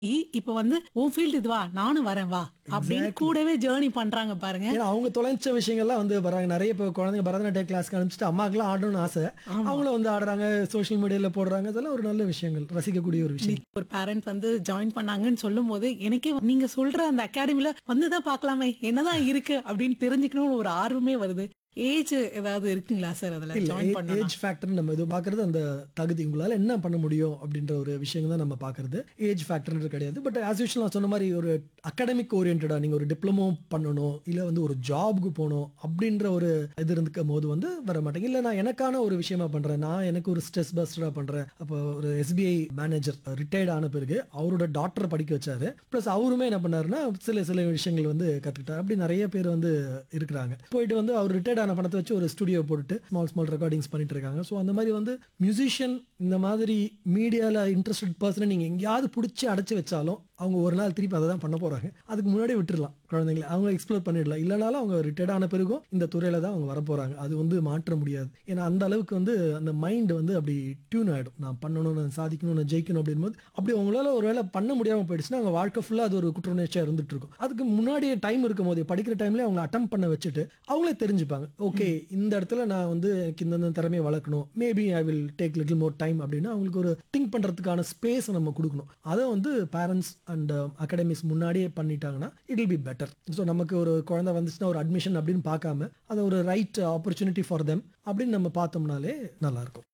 இப்ப வந்து உன் ஃபீல்டு இதுவா நானும் வரேன் வா அப்படின்னு கூடவே ஜேர்னி பண்றாங்க பாருங்க ஏன்னா அவங்க தொலைச்ச விஷயங்கள்லாம் வந்து வராங்க நிறைய இப்போ குழந்தைங்க பரதநாட்டிய கிளாஸ்க்கு அனுப்பிச்சிட்டு அம்மாக்கெல்லாம் ஆடணும்னு ஆசை அவங்களும் வந்து ஆடுறாங்க சோஷியல் மீடியால போடுறாங்க அதெல்லாம் ஒரு நல்ல விஷயங்கள் ரசிக்கக்கூடிய ஒரு விஷயம் ஒரு பேரண்ட் வந்து ஜாயின் பண்ணாங்கன்னு சொல்லும் போது எனக்கே நீங்க சொல்ற அந்த அகாடமில வந்துதான் பார்க்கலாமே என்னதான் இருக்கு அப்படின்னு தெரிஞ்சுக்கணும்னு ஒரு ஆர்வமே வருது ஏஜ் ஏதாவது இருக்குங்களா சார் அதுல ஜாயின் பண்ண ஏஜ் ஃபேக்டர் நம்ம இது பார்க்கறது அந்த தகுதி உங்களால என்ன பண்ண முடியும் அப்படின்ற ஒரு விஷயம் தான் நம்ம பார்க்கறது ஏஜ் ஃபேக்டர்ன்றது கிடையாது பட் ஆஸ் யூஷுவல் நான் சொன்ன மாதிரி ஒரு அகாடமிக் ஓரியன்டா நீங்க ஒரு டிப்ளமோ பண்ணணும் இல்ல வந்து ஒரு ஜாப்க்கு போகணும் அப்படின்ற ஒரு இது இருந்துக்கும் போது வந்து வர மாட்டேங்க இல்ல நான் எனக்கான ஒரு விஷயமா பண்றேன் நான் எனக்கு ஒரு ஸ்ட்ரெஸ் பஸ்டரா பண்றேன் அப்போ ஒரு எஸ்பிஐ மேனேஜர் ரிட்டையர்ட் ஆன பிறகு அவரோட டாக்டர் படிக்க வச்சாரு ப்ளஸ் அவருமே என்ன பண்ணாருன்னா சில சில விஷயங்கள் வந்து கத்துக்கிட்டாரு அப்படி நிறைய பேர் வந்து இருக்கிறாங்க போயிட்டு வந்து அவர் ரிட்டையர்ட் ஆன பணத்தை வச்சு ஒரு ஸ்டுடியோ போட்டுட்டு ஸ்மால் ஸ்மால் ரெக்கார்டிங்ஸ் பண்ணிட்டு இருக்காங்க ஸோ அந்த மாதிரி வந்து மியூசிஷியன் இந்த மாதிரி மீடியாவில் இன்ட்ரெஸ்டட் பர்சனை நீங்கள் எங்கேயாவது பிடிச்சி அடைச்சி வச்சாலும் அவங்க ஒரு நாள் திருப்பி அதை தான் பண்ண போகிறாங்க அதுக்கு முன்னாடி விட்டுறலாம் குழந்தைங்களை அவங்க எக்ஸ்ப்ளோர் பண்ணிடலாம் இல்லைனாலும் அவங்க ரிட்டையர்ட் ஆன பிறகும் இந்த துறையில தான் அவங்க வர போகிறாங்க அது வந்து மாற்ற முடியாது ஏன்னா அந்த அளவுக்கு வந்து அந்த மைண்ட் வந்து அப்படி டியூன் ஆகிடும் நான் பண்ணணும் நான் சாதிக்கணும் நான் ஜெயிக்கணும் அப்படின் போது அப்படி அவங்களால ஒரு வேளை பண்ண முடியாமல் போயிடுச்சுன்னா அவங்க வாழ்க்கை ஃபுல்லாக அது ஒரு குற்றநேர்ச்சியாக இருந்துட்டு இருக்கும் அதுக்கு முன்னாடியே டைம் இருக்கும் போது படிக்கிற டைம்ல அவங்க அட்டம் பண்ண வச்சுட்டு அவங்களே தெரிஞ்சுப்பாங்க ஓகே இந்த இடத்துல நான் வந்து எனக்கு இந்த திறமையை வளர்க்கணும் maybe I will take little more time அப்படின்னா அவங்களுக்கு ஒரு திங்க் பண்றதுக்கான ஸ்பேஸ் நம்ம கொடுக்கணும் அதை வந்து பேரண்ட்ஸ் அண்ட் அகாடமிஸ் முன்னாடியே பண்ணிட்டாங்கன்னா it will be better so நமக்கு ஒரு குழந்தை வந்துச்சுன்னா ஒரு அட்மிஷன் அப்படின்னு பார்க்காம அதை ஒரு ரைட் ஆப்பர்ச்சுனிட்டி ஃபார் தெம் அப்படின்னு நம்ம பார்த்தோம்னாலே நல்லா இருக்கும்